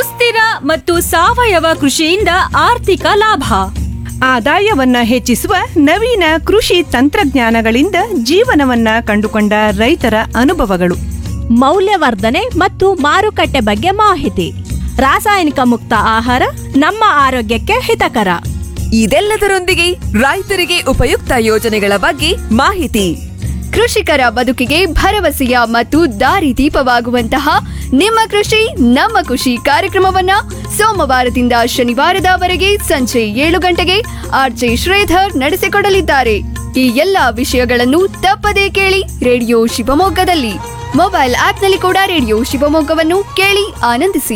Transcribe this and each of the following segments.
ಸುಸ್ಥಿರ ಮತ್ತು ಸಾವಯವ ಕೃಷಿಯಿಂದ ಆರ್ಥಿಕ ಲಾಭ ಆದಾಯವನ್ನ ಹೆಚ್ಚಿಸುವ ನವೀನ ಕೃಷಿ ತಂತ್ರಜ್ಞಾನಗಳಿಂದ ಜೀವನವನ್ನ ಕಂಡುಕೊಂಡ ರೈತರ ಅನುಭವಗಳು ಮೌಲ್ಯವರ್ಧನೆ ಮತ್ತು ಮಾರುಕಟ್ಟೆ ಬಗ್ಗೆ ಮಾಹಿತಿ ರಾಸಾಯನಿಕ ಮುಕ್ತ ಆಹಾರ ನಮ್ಮ ಆರೋಗ್ಯಕ್ಕೆ ಹಿತಕರ ಇದೆಲ್ಲದರೊಂದಿಗೆ ರೈತರಿಗೆ ಉಪಯುಕ್ತ ಯೋಜನೆಗಳ ಬಗ್ಗೆ ಮಾಹಿತಿ ಕೃಷಿಕರ ಬದುಕಿಗೆ ಭರವಸೆಯ ಮತ್ತು ದಾರಿದೀಪವಾಗುವಂತಹ ನಿಮ್ಮ ಕೃಷಿ ನಮ್ಮ ಖುಷಿ ಕಾರ್ಯಕ್ರಮವನ್ನ ಸೋಮವಾರದಿಂದ ಶನಿವಾರದವರೆಗೆ ಸಂಜೆ ಏಳು ಗಂಟೆಗೆ ಆರ್ಜೆ ಶ್ರೀಧರ್ ನಡೆಸಿಕೊಡಲಿದ್ದಾರೆ ಈ ಎಲ್ಲಾ ವಿಷಯಗಳನ್ನು ತಪ್ಪದೇ ಕೇಳಿ ರೇಡಿಯೋ ಶಿವಮೊಗ್ಗದಲ್ಲಿ ಮೊಬೈಲ್ ಆಪ್ನಲ್ಲಿ ಕೂಡ ರೇಡಿಯೋ ಶಿವಮೊಗ್ಗವನ್ನು ಕೇಳಿ ಆನಂದಿಸಿ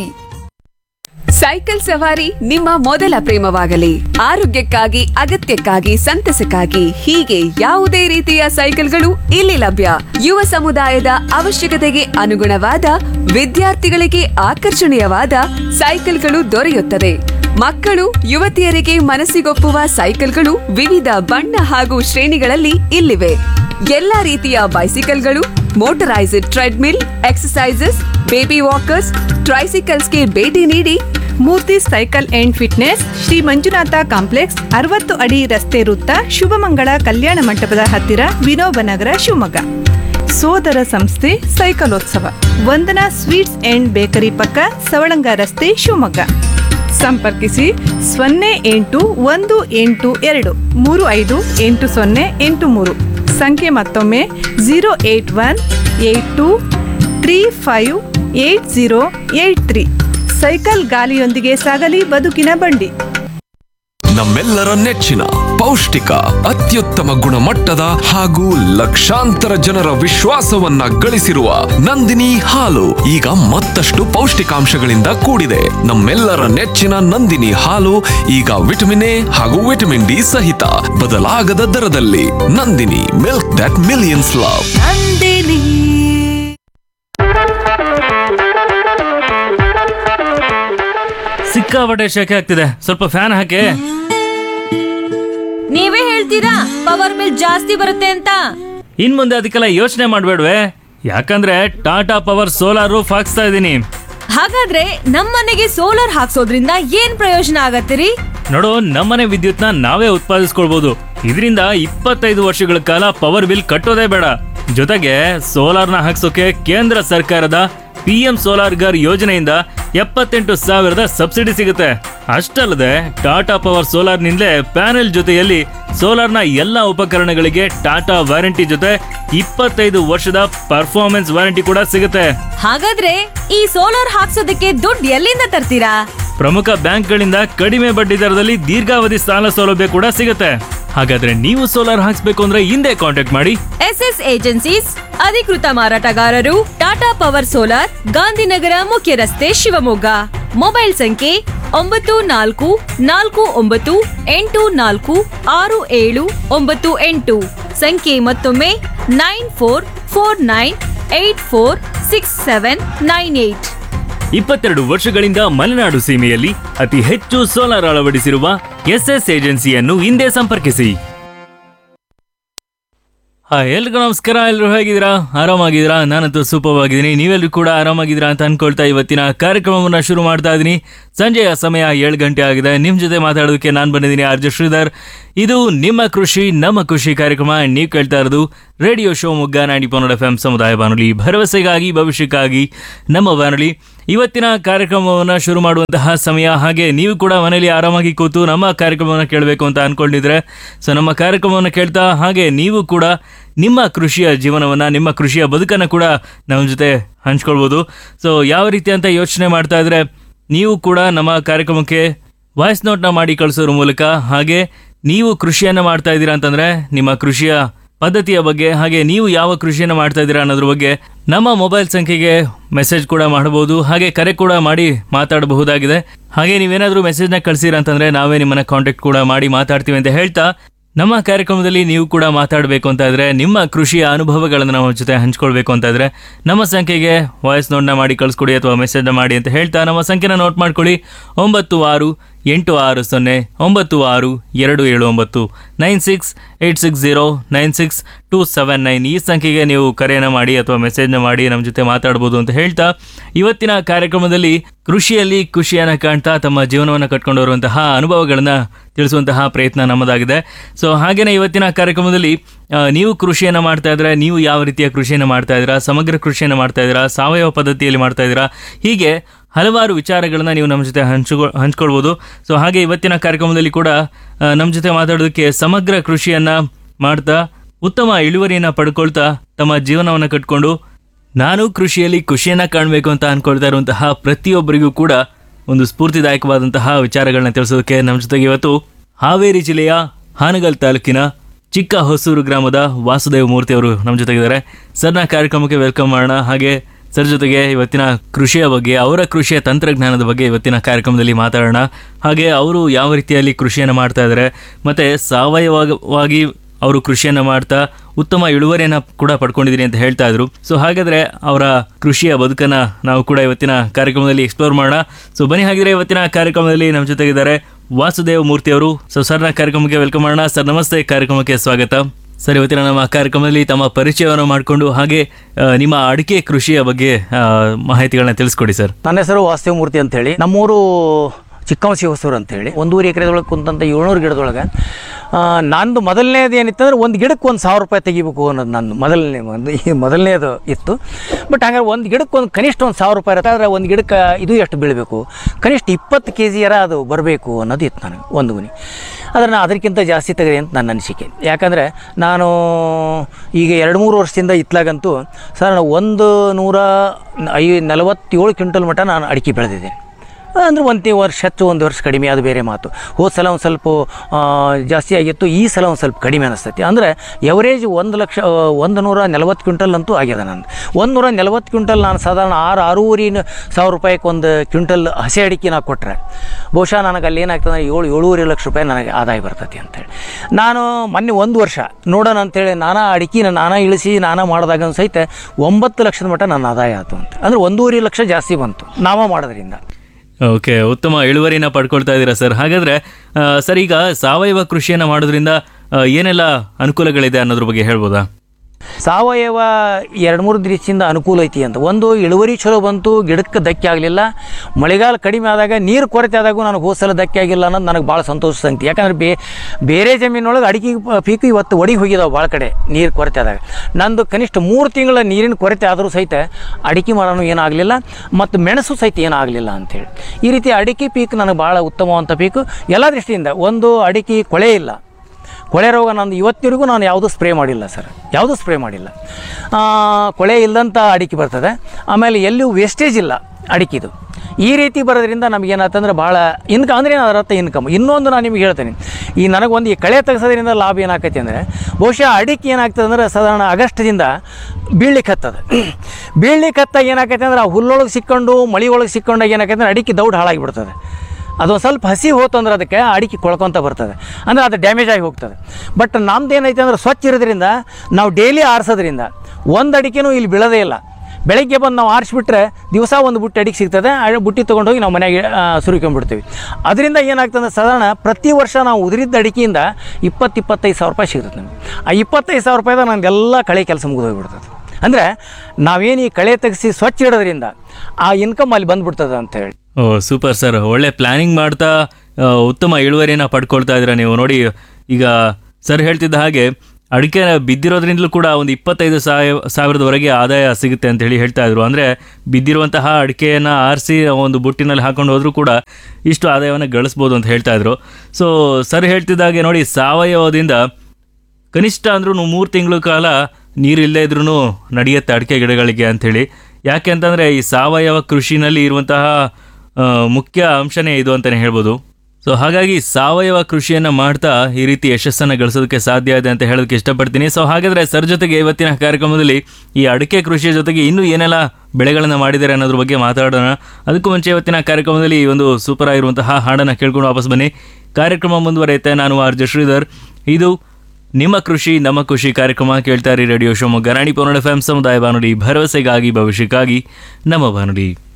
ಸೈಕಲ್ ಸವಾರಿ ನಿಮ್ಮ ಮೊದಲ ಪ್ರೇಮವಾಗಲಿ ಆರೋಗ್ಯಕ್ಕಾಗಿ ಅಗತ್ಯಕ್ಕಾಗಿ ಸಂತಸಕ್ಕಾಗಿ ಹೀಗೆ ಯಾವುದೇ ರೀತಿಯ ಸೈಕಲ್ಗಳು ಇಲ್ಲಿ ಲಭ್ಯ ಯುವ ಸಮುದಾಯದ ಅವಶ್ಯಕತೆಗೆ ಅನುಗುಣವಾದ ವಿದ್ಯಾರ್ಥಿಗಳಿಗೆ ಆಕರ್ಷಣೀಯವಾದ ಸೈಕಲ್ಗಳು ದೊರೆಯುತ್ತದೆ ಮಕ್ಕಳು ಯುವತಿಯರಿಗೆ ಮನಸ್ಸಿಗೊಪ್ಪುವ ಸೈಕಲ್ಗಳು ವಿವಿಧ ಬಣ್ಣ ಹಾಗೂ ಶ್ರೇಣಿಗಳಲ್ಲಿ ಇಲ್ಲಿವೆ ಎಲ್ಲಾ ರೀತಿಯ ಬೈಸಿಕಲ್ಗಳು motorised treadmill exercises baby walkers ಟ್ರೈಸಿಕಲ್ಸ್ಗೆ ಭೇಟಿ ನೀಡಿ Murthy cycle and fitness Shri Manjunatha complex ಅರವತ್ತು ಅಡಿ ರಸ್ತೆ ವೃತ್ತ ಶುಭಮಂಗಳ ಕಲ್ಯಾಣ ಮಂಟಪದ ಹತ್ತಿರ ವಿನೋಬ ನಗರ ಶಿವಮೊಗ್ಗ ಸೋದರ ಸಂಸ್ಥೆ ಸೈಕಲೋತ್ಸವ ವಂದನಾ ಸ್ವೀಟ್ಸ್ ಅಂಡ್ ಬೇಕರಿ ಪಕ್ಕ ಸವಳಂಗ ರಸ್ತೆ ಶಿವಮೊಗ್ಗ ಸಂಪರ್ಕಿಸಿ ಸೊನ್ನೆ ಎಂಟು ಒಂದು ಎಂಟು ಎರಡು ಮೂರು ಐದು ಎಂಟು ಸೊನ್ನೆ ಎಂಟು ಮೂರು ಸಂಖ್ಯೆ ಮತ್ತೊಮ್ಮೆ zero eight one eight two three five eight zero eight three cycle ಗಾಲಿಯೊಂದಿಗೆ ಸಾಗಲಿ ಬದುಕಿನ ಬಂಡಿ ನಮ್ಮೆಲ್ಲರ ನೆಚ್ಚಿನ ಪೌಷ್ಟಿಕ ಅತ್ಯುತ್ತಮ ಗುಣಮಟ್ಟದ ಹಾಗೂ ಲಕ್ಷಾಂತರ ಜನರ ವಿಶ್ವಾಸವನ್ನ ಗಳಿಸಿರುವ ನಂದಿನಿ ಹಾಲು ಈಗ ಮತ್ತಷ್ಟು ಪೌಷ್ಟಿಕಾಂಶಗಳಿಂದ ಕೂಡಿದೆ ನಮ್ಮೆಲ್ಲರ ನೆಚ್ಚಿನ ನಂದಿನಿ ಹಾಲು ಈಗ ವಿಟಮಿನ್ ಎ ಹಾಗೂ ವಿಟಮಿನ್ ಡಿ ಸಹಿತ ಬದಲಾಗದ ದರದಲ್ಲಿ Nandini milk that millions love ಸಿಕ್ಕಾಪಟ್ಟೆ ಶೆಕೆ ಆಗ್ತಿದೆ ಸ್ವಲ್ಪ ಫ್ಯಾನ್ ಹಾಕಿ ನೀವೇ ಹೇಳ್ತೀರಾ ಪವರ್ ಬಿಲ್ ಜಾಸ್ತಿ ಬರುತ್ತೆ ಅಂತ ಇನ್ ಮುಂದೆ ಅದಕ್ಕೆಲ್ಲ ಯೋಚನೆ ಮಾಡ್ಬೇಡ್ವೆ ಯಾಕಂದ್ರೆ ಟಾಟಾ ಪವರ್ ಸೋಲಾರ್ ರೂಫ್ ಹಾಕ್ಸ್ತಾ ಇದ್ದೀನಿ ಹಾಗಾದ್ರೆ ನಮ್ಮನೆಗೆ ಸೋಲಾರ್ ಹಾಕ್ಸೋದ್ರಿಂದ ಏನ್ ಪ್ರಯೋಜನ ಆಗತ್ತಿರಿ ನೋಡು ನಮ್ಮನೆ ವಿದ್ಯುತ್ನ ನಾವೇ ಉತ್ಪಾದಿಸ್ಕೊಳ್ಬಹುದು ಇದರಿಂದ ಇಪ್ಪತ್ತೈದು ವರ್ಷಗಳ ಕಾಲ ಪವರ್ ಬಿಲ್ ಕಟ್ಟೋದೇ ಬೇಡ ಜೊತೆಗೆ ಸೋಲಾರ್ನ ಹಾಕ್ಸೋಕೆ ಕೇಂದ್ರ ಸರ್ಕಾರದ ಪಿ ಎಂ ಸೋಲಾರ್ ಗರ್ ಯೋಜನೆಯಿಂದ ಎಪ್ಪತ್ತೆಂಟು ಸಾವಿರದ ಸಬ್ಸಿಡಿ ಸಿಗುತ್ತೆ ಅಷ್ಟಲ್ಲದೆ ಟಾಟಾ ಪವರ್ ಸೋಲಾರ್ನಿಂದಲೇ ಪ್ಯಾನೆಲ್ ಜೊತೆಯಲ್ಲಿ ಸೋಲಾರ್ನ ಎಲ್ಲ ಉಪಕರಣಗಳಿಗೆ ಟಾಟಾ ವಾರಂಟಿ ಜೊತೆ ಇಪ್ಪತ್ತೈದು ವರ್ಷದ ಪರ್ಫಾರ್ಮೆನ್ಸ್ ವಾರಂಟಿ ಕೂಡ ಸಿಗುತ್ತೆ ಹಾಗಾದ್ರೆ ಈ ಸೋಲಾರ್ ಹಾಕ್ಸೋದಕ್ಕೆ ದುಡ್ಡು ಎಲ್ಲಿಂದ ತರ್ತೀರಾ ಪ್ರಮುಖ ಬ್ಯಾಂಕ್ಗಳಿಂದ ಕಡಿಮೆ ಬಡ್ಡಿ ದರದಲ್ಲಿ ದೀರ್ಘಾವಧಿ ಸಾಲ ಸೌಲಭ್ಯ ಕೂಡ ಸಿಗುತ್ತೆ ಹಾಗಾದ್ರೆ ನೀವು ಸೋಲಾರ್ ಹಾಕ್ಸ್ಬೇಕು ಅಂದ್ರೆ ಹಿಂದೆ ಕಾಂಟ್ಯಾಕ್ಟ್ ಮಾಡಿ ಎಸ್ ಎಸ್ ಏಜೆನ್ಸೀಸ್ ಅಧಿಕೃತ ಮಾರಾಟಗಾರರು ಟಾಟಾ ಪವರ್ ಸೋಲಾರ್ ಗಾಂಧಿನಗರ ಮುಖ್ಯ ರಸ್ತೆ ಶಿವಮೊಗ್ಗ ಮೊಬೈಲ್ ಸಂಖ್ಯೆ ಒಂಬತ್ತು ನಾಲ್ಕು ನಾಲ್ಕು ಒಂಬತ್ತು ಎಂಟು ನಾಲ್ಕು ಆರು ಏಳು ಒಂಬತ್ತು ಎಂಟು ಸಂಖ್ಯೆ ಮತ್ತೊಮ್ಮೆ nine four four nine eight four six seven nine eight ಇಪ್ಪತ್ತೆರಡು ವರ್ಷಗಳಿಂದ ಮಲೆನಾಡು ಸೀಮೆಯಲ್ಲಿ ಅತಿ ಹೆಚ್ಚು ಸೋಲಾರ್ ಅಳವಡಿಸಿರುವ ಎಸ್ಎಸ್ ಏಜೆನ್ಸಿಯನ್ನು ಹಿಂದೆ ಸಂಪರ್ಕಿಸಿ ಹಾ ಎಲ್ರಿಗೂ ನಮಸ್ಕಾರ ಎಲ್ಲರೂ ಹೇಗಿದ್ದೀರಾ ಆರಾಮಾಗಿದ್ದೀರಾ ನಾನಂತೂ ಸೂಪರ್ ಆಗಿದ್ದೀನಿ ನೀವೆಲ್ಲರೂ ಕೂಡ ಆರಾಮಾಗಿದ್ದೀರಾ ಅಂತ ಅನ್ಕೊಳ್ತಾ ಇವತ್ತಿನ ಕಾರ್ಯಕ್ರಮವನ್ನು ಶುರು ಮಾಡ್ತಾ ಇದ್ದೀನಿ ಸಂಜೆಯ ಸಮಯ ಏಳು ಗಂಟೆ ಆಗಿದೆ ನಿಮ್ಮ ಜೊತೆ ಮಾತಾಡೋದಕ್ಕೆ ನಾನು ಬಂದಿದ್ದೀನಿ ಆರ್ ಜೆ ಶ್ರೀಧರ್ ಇದು ನಿಮ್ಮ ಕೃಷಿ ನಮ್ಮ ಖುಷಿ ಕಾರ್ಯಕ್ರಮ ನೀವು ಕೇಳ್ತಾ ಇರೋದು ರೇಡಿಯೋ ಶೋ ಮುಗ್ಗ ನಾಡಿ ಪನ್ನಡ ಎಫ್ ಎಂ ಸಮುದಾಯ ಬಾನುಲಿ ಭರವಸೆಗಾಗಿ ಭವಿಷ್ಯಕ್ಕಾಗಿ ನಮ್ಮ ಬಾನುಲಿ ಇವತ್ತಿನ ಕಾರ್ಯಕ್ರಮವನ್ನು ಶುರು ಮಾಡುವಂತಹ ಸಮಯ ಹಾಗೆ ನೀವು ಕೂಡ ಮನೆಯಲ್ಲಿ ಆರಾಮಾಗಿ ಕೂತು ನಮ್ಮ ಕಾರ್ಯಕ್ರಮವನ್ನು ಕೇಳಬೇಕು ಅಂತ ಅನ್ಕೊಂಡಿದ್ರೆ ಸೊ ನಮ್ಮ ಕಾರ್ಯಕ್ರಮವನ್ನು ಕೇಳ್ತಾ ಹಾಗೆ ನೀವು ಕೂಡ ನಿಮ್ಮ ಕೃಷಿಯ ಜೀವನವನ್ನು ನಿಮ್ಮ ಕೃಷಿಯ ಬದುಕನ್ನು ಕೂಡ ನಮ್ಮ ಜೊತೆ ಹಂಚ್ಕೊಳ್ಬೋದು ಸೊ ಯಾವ ರೀತಿ ಅಂತ ಯೋಚನೆ ಮಾಡ್ತಾ ಇದ್ರೆ ನೀವು ಕೂಡ ನಮ್ಮ ಕಾರ್ಯಕ್ರಮಕ್ಕೆ ವಾಯ್ಸ್ ನೋಟ್ನ ಮಾಡಿ ಕಳಿಸೋದ್ರ ಮೂಲಕ ಹಾಗೆ ನೀವು ಕೃಷಿಯನ್ನು ಮಾಡ್ತಾ ಇದ್ದೀರಾ ಅಂತಂದ್ರೆ ನಿಮ್ಮ ಕೃಷಿಯ ಪದ್ಧತಿಯ ಬಗ್ಗೆ ಹಾಗೆ ನೀವು ಯಾವ ಕೃಷಿಯನ್ನು ಮಾಡ್ತಾ ಇದ್ದೀರಾ ಅನ್ನೋದ್ರ ಬಗ್ಗೆ ನಮ್ಮ ಮೊಬೈಲ್ ಸಂಖ್ಯೆಗೆ ಮೆಸೇಜ್ ಕೂಡ ಮಾಡಬಹುದು ಹಾಗೆ ಕರೆ ಕೂಡ ಮಾಡಿ ಮಾತಾಡಬಹುದಾಗಿದೆ ಹಾಗೆ ನೀವೇನಾದರೂ ಮೆಸೇಜ್ನ ಕಳಿಸಿರ ಅಂತಂದ್ರೆ ನಾವೇ ನಿಮ್ಮನ್ನ ಕಾಂಟ್ಯಾಕ್ಟ್ ಕೂಡ ಮಾಡಿ ಮಾತಾಡ್ತೀವಿ ಅಂತ ಹೇಳ್ತಾ ನಮ್ಮ ಕಾರ್ಯಕ್ರಮದಲ್ಲಿ ನೀವು ಕೂಡ ಮಾತಾಡಬೇಕು ಅಂತ ಇದ್ರೆ ನಿಮ್ಮ ಕೃಷಿಯ ಅನುಭವಗಳನ್ನು ನಮ್ಮ ಜೊತೆ ಹಂಚ್ಕೊಳ್ಬೇಕು ಅಂತ ಇದ್ರೆ ನಮ್ಮ ಸಂಖ್ಯೆಗೆ ವಾಯ್ಸ್ ನೋಟ್ನ ಮಾಡಿ ಕಳಿಸ್ಕೊಡಿ ಅಥವಾ ಮೆಸೇಜ್ನ ಮಾಡಿ ಅಂತ ಹೇಳ್ತಾ ನಮ್ಮ ಸಂಖ್ಯೆನ ನೋಟ್ ಮಾಡ್ಕೊಳ್ಳಿ ಒಂಬತ್ತು ಆರು ಎಂಟು ಆರು ಸೊನ್ನೆ ಒಂಬತ್ತು ಆರು ಎರಡು ಏಳು ಒಂಬತ್ತು nine six eight six zero nine six two seven nine ಈ ಸಂಖ್ಯೆಗೆ ನೀವು ಕರೆಯನ್ನು ಮಾಡಿ ಅಥವಾ ಮೆಸೇಜ್ನ ಮಾಡಿ ನಮ್ಮ ಜೊತೆ ಮಾತಾಡ್ಬೋದು ಅಂತ ಹೇಳ್ತಾ ಇವತ್ತಿನ ಕಾರ್ಯಕ್ರಮದಲ್ಲಿ ಕೃಷಿಯಲ್ಲಿ ಖುಷಿಯನ್ನು ಕಾಣ್ತಾ ತಮ್ಮ ಜೀವನವನ್ನು ಕಟ್ಕೊಂಡು ಬರುವಂತಹ ಅನುಭವಗಳನ್ನು ತಿಳಿಸುವಂತಹ ಪ್ರಯತ್ನ ನಮ್ಮದಾಗಿದೆ ಸೊ ಹಾಗೇನೆ ಇವತ್ತಿನ ಕಾರ್ಯಕ್ರಮದಲ್ಲಿ ಆ, ನೀವು ಕೃಷಿಯನ್ನು ಮಾಡ್ತಾ ಇದ್ರೆ ನೀವು ಯಾವ ರೀತಿಯ ಕೃಷಿಯನ್ನು ಮಾಡ್ತಾ ಇದ್ದೀರಾ ಸಮಗ್ರ ಕೃಷಿಯನ್ನು ಮಾಡ್ತಾ ಇದ್ದೀರಾ ಸಾವಯವ ಪದ್ಧತಿಯಲ್ಲಿ ಮಾಡ್ತಾ ಇದ್ದೀರಾ ಹೀಗೆ ಹಲವಾರು ವಿಚಾರಗಳನ್ನ ನೀವು ನಮ್ಮ ಜೊತೆ ಹಂಚ್ಕೊ ಹಂಚ್ಕೊಳ್ಬೋದು ಸೊ ಹಾಗೆ ಇವತ್ತಿನ ಕಾರ್ಯಕ್ರಮದಲ್ಲಿ ಕೂಡ ಆ, ನಮ್ಮ ಜೊತೆ ಮಾತಾಡೋದಕ್ಕೆ ಸಮಗ್ರ ಕೃಷಿಯನ್ನ ಮಾಡ್ತಾ ಉತ್ತಮ ಇಳುವರಿಯನ್ನ ಪಡ್ಕೊಳ್ತಾ ತಮ್ಮ ಜೀವನವನ್ನು ಕಟ್ಕೊಂಡು ನಾನು ಕೃಷಿಯಲ್ಲಿ ಖುಷಿಯನ್ನ ಕಾಣಬೇಕು ಅಂತ ಅನ್ಕೊಳ್ತಾ ಇರುವಂತಹ ಪ್ರತಿಯೊಬ್ಬರಿಗೂ ಕೂಡ ಒಂದು ಸ್ಫೂರ್ತಿದಾಯಕವಾದಂತಹ ವಿಚಾರಗಳನ್ನ ತಿಳಿಸೋದಕ್ಕೆ ನಮ್ಮ ಜೊತೆಗೆ ಇವತ್ತು ಹಾವೇರಿ ಜಿಲ್ಲೆಯ ಹಾನಗಲ್ ತಾಲೂಕಿನ ಚಿಕ್ಕ ಹೊಸೂರು ಗ್ರಾಮದ ವಾಸುದೇವ ಮೂರ್ತಿ ಅವರು ನಮ್ಮ ಜೊತೆಗಿದ್ದಾರೆ ಸರ್ನ ಕಾರ್ಯಕ್ರಮಕ್ಕೆ ವೆಲ್ಕಮ್ ಮಾಡೋಣ ಹಾಗೆ ಸರ್ ಜೊತೆಗೆ ಇವತ್ತಿನ ಕೃಷಿಯ ಬಗ್ಗೆ ಅವರ ಕೃಷಿಯ ತಂತ್ರಜ್ಞಾನದ ಬಗ್ಗೆ ಇವತ್ತಿನ ಕಾರ್ಯಕ್ರಮದಲ್ಲಿ ಮಾತಾಡೋಣ ಹಾಗೆ ಅವರು ಯಾವ ರೀತಿಯಲ್ಲಿ ಕೃಷಿಯನ್ನು ಮಾಡ್ತಾ ಇದ್ದಾರೆ ಮತ್ತೆ ಸಾವಯವವಾಗಿ ಅವರು ಕೃಷಿಯನ್ನ ಮಾಡ್ತಾ ಉತ್ತಮ ಇಳುವರಿಯನ್ನ ಕೂಡ ಪಡ್ಕೊಂಡಿದ್ದೀನಿ ಅಂತ ಹೇಳ್ತಾ ಇದ್ರು ಸೊ ಹಾಗಾದ್ರೆ ಅವರ ಕೃಷಿಯ ಬದುಕನ್ನ ನಾವು ಕೂಡ ಇವತ್ತಿನ ಕಾರ್ಯಕ್ರಮದಲ್ಲಿ ಎಕ್ಸ್ಪ್ಲೋರ್ ಮಾಡೋಣ ಸೊ ಬನ್ನಿ ಹಾಗಿದ್ರೆ ಇವತ್ತಿನ ಕಾರ್ಯಕ್ರಮದಲ್ಲಿ ನಮ್ಮ ಜೊತೆಗಿದ್ದಾರೆ ವಾಸುದೇವ ಮೂರ್ತಿ ಅವರು ಸೊ ಸರ್ನ ಕಾರ್ಯಕ್ರಮಕ್ಕೆ ವೆಲ್ಕಮ್ ಮಾಡೋಣ ಸರ್ ನಮಸ್ತೆ ಕಾರ್ಯಕ್ರಮಕ್ಕೆ ಸ್ವಾಗತ ಸರ್ ಇವತ್ತಿನ ನಮ್ಮ ಕಾರ್ಯಕ್ರಮದಲ್ಲಿ ತಮ್ಮ ಪರಿಚಯವನ್ನು ಮಾಡಿಕೊಂಡು ಹಾಗೆ ಆ, ನಿಮ್ಮ ಅಡಿಕೆ ಕೃಷಿಯ ಬಗ್ಗೆ ಆ, ಮಾಹಿತಿಗಳನ್ನ ತಿಳಿಸ್ಕೊಡಿ ಸರ್ ನನ್ನ ಹೆಸರು ವಾಸ್ತವ ಮೂರ್ತಿ ಅಂತೇಳಿ ನಮ್ಮೂರು ಚಿಕ್ಕಮಸಿ ಹೊಸೂರು ಅಂತೇಳಿ ಒಂದೂವರೆ ಎಕರೆದೊಳಗೆ ಕುಂತಂತ ಏಳ್ನೂರು ಗಿಡದೊಳಗೆ ಆ, ನಂದು ಮೊದಲನೇದು ಏನಿತ್ತಂದ್ರೆ ಒಂದು ಗಿಡಕ್ಕೆ ಒಂದು ಸಾವಿರ ರೂಪಾಯಿ ತೆಗಿಬೇಕು ಅನ್ನೋದು ನಂದು ಮೊದಲನೇ ಒಂದು ಈ ಮೊದಲನೇದು ಇತ್ತು ಬಟ್ ಹಂಗಾರೆ ಒಂದು ಗಿಡಕ್ಕೆ ಒಂದು ಕನಿಷ್ಠ ಒಂದು ಸಾವಿರ ರೂಪಾಯಿ ಇರುತ್ತೆ ಆದರೆ ಒಂದು ಗಿಡಕ್ಕೆ ಇದು ಎಷ್ಟು ಬೀಳಬೇಕು ಕನಿಷ್ಠ ಇಪ್ಪತ್ತು ಕೆ ಜಿಯರ ಅದು ಬರಬೇಕು ಅನ್ನೋದು ಇತ್ತು ನನಗೆ ಒಂದು ಗುಣಿ ಆದರೆ ನಾನು ಅದಕ್ಕಿಂತ ಜಾಸ್ತಿ ತೆಗೆದೆ ಅಂತ ನನ್ನ ಅನಿಸಿಕೆ ಯಾಕಂದರೆ ನಾನು ಈಗ ಎರಡು ಮೂರು ವರ್ಷದಿಂದ ಇತ್ಲಾಗಂತೂ ಸರ್ ನಾನು ಒಂದು ನೂರ ಐ ನಲವತ್ತೇಳು ಕ್ವಿಂಟಲ್ ಮಟ್ಟ ನಾನು ಅಡಿಕೆ ಬೆಳೆದಿದ್ದೇನೆ ಅಂದರೆ ಒಂದು ವರ್ಷ ಹೆಚ್ಚು ಒಂದು ವರ್ಷ ಕಡಿಮೆ ಅದು ಬೇರೆ ಮಾತು ಹೋದ ಸಲ ಒಂದು ಸ್ವಲ್ಪ ಆ, ಜಾಸ್ತಿ ಆಗಿತ್ತು ಈ ಸಲ ಒಂದು ಸ್ವಲ್ಪ ಕಡಿಮೆ ಅನಿಸ್ತೈತಿ ಅಂದರೆ ಎವರೇಜ್ ಒಂದು ಲಕ್ಷ ಆ, ಒಂದು ನೂರ ನಲವತ್ತು ಕ್ವಿಂಟಲ್ ಅಂತೂ ಆಗ್ಯದ ನಂದು ಒಂದು ನೂರ ನಲವತ್ತು ಕ್ವಿಂಟಲ್ ನಾನು ಸಾಧಾರಣ ಆರು ಆರೂವರೆ ಸಾವಿರ ರೂಪಾಯಿಗೆ ಒಂದು ಕ್ವಿಂಟಲ್ ಹಸಿ ಅಡಿಕೆ ನಾ ಕೊಟ್ಟರೆ ಬಹುಶಃ ನನಗೆ ಅಲ್ಲಿ ಏನಾಗ್ತದೆ ಏಳು ಏಳೂವರೆ ಲಕ್ಷ ರೂಪಾಯಿ ನನಗೆ ಆದಾಯ ಬರ್ತೈತಿ ಅಂತೇಳಿ ನಾನು ಮೊನ್ನೆ ಒಂದು ವರ್ಷ ನೋಡೋಣ ಅಂತೇಳಿ ನಾನಾ ಅಡಿಕೆನ ನಾನಾ ಇಳಿಸಿ ನಾನಾ ಮಾಡಿದಾಗ ಸಹಿತ ಒಂಬತ್ತು ಲಕ್ಷದ ಮಟ್ಟ ನನ್ನ ಆದಾಯ ಆಯಿತು ಅಂತ ಅಂದರೆ ಒಂದೂವರೆ ಲಕ್ಷ ಜಾಸ್ತಿ ಬಂತು ನಾವ ಮಾಡೋದ್ರಿಂದ ಓಕೆ ಉತ್ತಮ ಇಳುವರಿನ ಪಡ್ಕೊಳ್ತಾ ಇದ್ದೀರಾ ಸರ್ ಹಾಗಾದ್ರೆ ಆ, ಸರ್ ಈಗ ಸಾವಯವ ಕೃಷಿಯನ್ನ ಮಾಡೋದ್ರಿಂದ ಆ, ಏನೆಲ್ಲ ಅನುಕೂಲಗಳಿದೆ ಅನ್ನೋದ್ರ ಬಗ್ಗೆ ಹೇಳ್ಬೋದಾ ಸಾವಯವ ಎರಡು ಮೂರು ದೃಷ್ಟಿಯಿಂದ ಅನುಕೂಲ ಐತಿ ಅಂತ ಒಂದು ಇಳುವರಿ ಚಲೋ ಬಂತು ಗಿಡಕ್ಕೆ ಧಕ್ಕೆ ಆಗಲಿಲ್ಲ ಮಳೆಗಾಲ ಕಡಿಮೆ ಆದಾಗ ನೀರು ಕೊರತೆ ಆದಾಗೂ ನನಗೆ ಹೋದ ಸಲ ಧಕ್ಕೆ ಆಗಿಲ್ಲ ಅನ್ನೋದು ನನಗೆ ಭಾಳ ಸಂತೋಷ ಸಂಗತಿ ಯಾಕಂದ್ರೆ ಬೇ ಬೇರೆ ಜಮೀನೊಳಗೆ ಅಡಿಕೆ ಪೀಕು ಇವತ್ತು ಒಡಿಗೆ ಹೋಗಿದಾವೆ ಭಾಳ ಕಡೆ ನೀರು ಕೊರತೆ ಆದಾಗ ನಂದು ಕನಿಷ್ಠ ಮೂರು ತಿಂಗಳ ನೀರಿನ ಕೊರತೆ ಆದರೂ ಸಹಿತ ಅಡಿಕೆ ಮರನೂ ಏನಾಗಲಿಲ್ಲ ಮತ್ತು ಮೆಣಸು ಸಹಿತ ಏನಾಗಲಿಲ್ಲ ಅಂಥೇಳಿ ಈ ರೀತಿ ಅಡಿಕೆ ಪೀಕ್ ನನಗೆ ಭಾಳ ಉತ್ತಮವಂಥ ಪೀಕು ಎಲ್ಲ ದೃಷ್ಟಿಯಿಂದ ಒಂದು ಅಡಿಕೆ ಕೊಳೆ ಇಲ್ಲ ಕೊಳೆ ರೋಗ ನಂದು ಇವತ್ತಿವರೆಗೂ ನಾನು ಯಾವುದೂ ಸ್ಪ್ರೇ ಮಾಡಿಲ್ಲ ಸರ್ ಯಾವುದೂ ಸ್ಪ್ರೇ ಮಾಡಿಲ್ಲ ಆ, ಕೊಳೆ ಇಲ್ಲದಂಥ ಅಡಿಕೆ ಬರ್ತದೆ ಆಮೇಲೆ ಎಲ್ಲಿಯೂ ವೇಸ್ಟೇಜ್ ಇಲ್ಲ ಅಡಿಕೆದು ಈ ರೀತಿ ಬರೋದ್ರಿಂದ ನಮಗೇನಾಯ್ತಂದ್ರೆ ಭಾಳ ಇನ್ಕಮ್ ಅಂದರೆ ಅದರ ಅರ್ಥ ಇನ್ಕಮ್ ಇನ್ನೊಂದು ನಾನು ನಿಮ್ಗೆ ಹೇಳ್ತೇನೆ ಈ ನನಗೊಂದು ಈ ಕಳೆ ತೆಗೆಸೋದ್ರಿಂದ ಲಾಭ ಏನಾಕೈತಿ ಅಂದರೆ ಬಹುಶಃ ಅಡಿಕೆ ಏನಾಗ್ತದೆ ಅಂದ್ರೆ ಸಾಧಾರಣ ಆಗಸ್ಟ್ದಿಂದ ಬೀಳ್ಲಿಕ್ಕೆ ಹತ್ತದ ಬೀಳ್ಲಿಕ್ಕೆ ಹತ್ತಾಗ ಏನಾಕೈತೆ ಅಂದ್ರೆ ಆ ಹುಲ್ಲೊಳಗೆ ಸಿಕ್ಕೊಂಡು ಮಳೆ ಒಳಗೆ ಸಿಕ್ಕೊಂಡಾಗ ಏನಾಕೈತೆ ಅಂದ್ರೆ ಅಡಿಕೆ ದೌಡ್ ಹಾಳಾಗಿಬಿಡ್ತದೆ ಅದೊಂದು ಸ್ವಲ್ಪ ಹಸಿ ಹೋತು ಅಂದ್ರೆ ಅದಕ್ಕೆ ಅಡಿಕೆ ಕೊಳ್ಕೊತ ಬರ್ತದೆ ಅಂದರೆ ಅದು ಡ್ಯಾಮೇಜ್ ಆಗಿ ಹೋಗ್ತದೆ ಬಟ್ ನಮ್ದು ಏನೈತೆ ಅಂದ್ರೆ ಸ್ವಚ್ಛ ಇರೋದ್ರಿಂದ ನಾವು ಡೈಲಿ ಆರಿಸೋದ್ರಿಂದ ಒಂದು ಅಡಿಕೆನೂ ಇಲ್ಲಿ ಬೀಳೋದೇ ಇಲ್ಲ ಬೆಳಗ್ಗೆ ಬಂದು ನಾವು ಆರಿಸ್ಬಿಟ್ರೆ ದಿವಸ ಒಂದು ಬುಟ್ಟಿ ಅಡಿಕೆ ಸಿಗ್ತದೆ ಆ ಬುಟ್ಟಿ ತೊಗೊಂಡೋಗಿ ನಾವು ಮನೆಗೆ ಆ, ಸುರಿಕೊಂಡ್ಬಿಡ್ತೀವಿ ಅದರಿಂದ ಏನಾಗ್ತದೆ ಸಾಧಾರಣ ಪ್ರತಿ ವರ್ಷ ನಾವು ಉದುರಿದ್ದ ಅಡಿಕೆಯಿಂದ ಇಪ್ಪತ್ತು ಇಪ್ಪತ್ತೈದು ಸಾವಿರ ರೂಪಾಯಿ ಸಿಗ್ತದೆ ನಮಗೆ ಆ ಇಪ್ಪತ್ತೈದು ಸಾವಿರ ರೂಪಾಯಿದಾಗ ನಂದೆಲ್ಲ ಕಳೆ ಕೆಲಸ ಮುಗಿದೋಗ್ಬಿಡ್ತದೆ ಅಂದರೆ ನಾವೇನು ಈ ಕಳೆ ತೆಗೆಸಿ ಸ್ವಚ್ಛ ಇಡೋದ್ರಿಂದ ಆ ಇನ್ಕಮ್ ಅಲ್ಲಿ ಬಂದ್ಬಿಡ್ತದೆ ಅಂತ ಹೇಳಿ ಓ ಸೂಪರ್ ಸರ್ ಒಳ್ಳೆ ಪ್ಲಾನಿಂಗ್ ಮಾಡ್ತಾ ಆ, ಉತ್ತಮ ಇಳುವರಿಯನ್ನ ಪಡ್ಕೊಳ್ತಾ ಇದ್ದೀರಾ ನೀವು ನೋಡಿ ಈಗ ಸರ್ ಹೇಳ್ತಿದ್ದ ಹಾಗೆ ಅಡಿಕೆ ಬಿದ್ದಿರೋದ್ರಿಂದಲೂ ಕೂಡ ಒಂದು ಇಪ್ಪತ್ತೈದು ಸಾವಿರ ಸಾವಿರದವರೆಗೆ ಆದಾಯ ಸಿಗುತ್ತೆ ಅಂತ ಹೇಳಿ ಹೇಳ್ತಾ ಇದ್ರು ಅಂದ್ರೆ ಬಿದ್ದಿರುವಂತಹ ಅಡಿಕೆಯನ್ನ ಆರಿಸಿ ಒಂದು ಬುಟ್ಟಿನಲ್ಲಿ ಹಾಕೊಂಡು ಹೋದ್ರೂ ಕೂಡ ಇಷ್ಟು ಆದಾಯವನ್ನು ಗಳಿಸ್ಬೋದು ಅಂತ ಹೇಳ್ತಾ ಇದ್ರು ಸೊ ಸರ್ ಹೇಳ್ತಿದ್ದ ಹಾಗೆ ನೋಡಿ ಸಾವಯವದಿಂದ ಕನಿಷ್ಠ ಅಂದ್ರೂ ಮೂರು ತಿಂಗಳ ಕಾಲ ನೀರಿಲ್ಲದೆ ಇದ್ರೂ ನಡೆಯುತ್ತೆ ಅಡಿಕೆ ಗಿಡಗಳಿಗೆ ಅಂಥೇಳಿ ಯಾಕೆ ಅಂತಂದರೆ ಈ ಸಾವಯವ ಕೃಷಿನಲ್ಲಿ ಇರುವಂತಹ ಆ, ಮುಖ್ಯ ಅಂಶನೇ ಇದು ಅಂತಲೇ ಹೇಳ್ಬೋದು ಸೊ ಹಾಗಾಗಿ ಸಾವಯವ ಕೃಷಿಯನ್ನು ಮಾಡ್ತಾ ಈ ರೀತಿ ಯಶಸ್ಸನ್ನು ಗಳಿಸೋದಕ್ಕೆ ಸಾಧ್ಯ ಇದೆ ಅಂತ ಹೇಳೋದಕ್ಕೆ ಇಷ್ಟಪಡ್ತೀನಿ ಸೊ ಹಾಗಾದರೆ ಸರ್ ಜೊತೆಗೆ ಇವತ್ತಿನ ಕಾರ್ಯಕ್ರಮದಲ್ಲಿ ಈ ಅಡಿಕೆ ಕೃಷಿಯ ಜೊತೆಗೆ ಇನ್ನೂ ಏನೆಲ್ಲ ಬೆಳೆಗಳನ್ನು ಮಾಡಿದ್ದಾರೆ ಅನ್ನೋದ್ರ ಬಗ್ಗೆ ಮಾತಾಡೋಣ ಅದಕ್ಕೂ ಮುಂಚೆ ಇವತ್ತಿನ ಕಾರ್ಯಕ್ರಮದಲ್ಲಿ ಈ ಒಂದು ಸೂಪರ್ ಆಗಿರುವಂತಹ ಹಾಡನ್ನು ಕೇಳ್ಕೊಂಡು ವಾಪಸ್ ಬನ್ನಿ ಕಾರ್ಯಕ್ರಮ ಮುಂದುವರೆಯುತ್ತೆ ನಾನು ಆರ್ ಜೆ ಶ್ರೀಧರ್ ಇದು ನಿಮ್ಮ ಕೃಷಿ ನಮ್ಮ ಖುಷಿ ಕಾರ್ಯಕ್ರಮ ಕೇಳ್ತಾ ಇರಿ ರೇಡಿಯೋ ಶಿವಮೊಗ್ಗ ರಾಣಿ ಪೌರ್ಣ ಎಫ್ ಎಂ ಸಮುದಾಯ ಬಾನುಲಿ ಭರವಸೆಗಾಗಿ ಭವಿಷ್ಯಕ್ಕಾಗಿ ನಮ್ಮ ಬಾನುಲಿ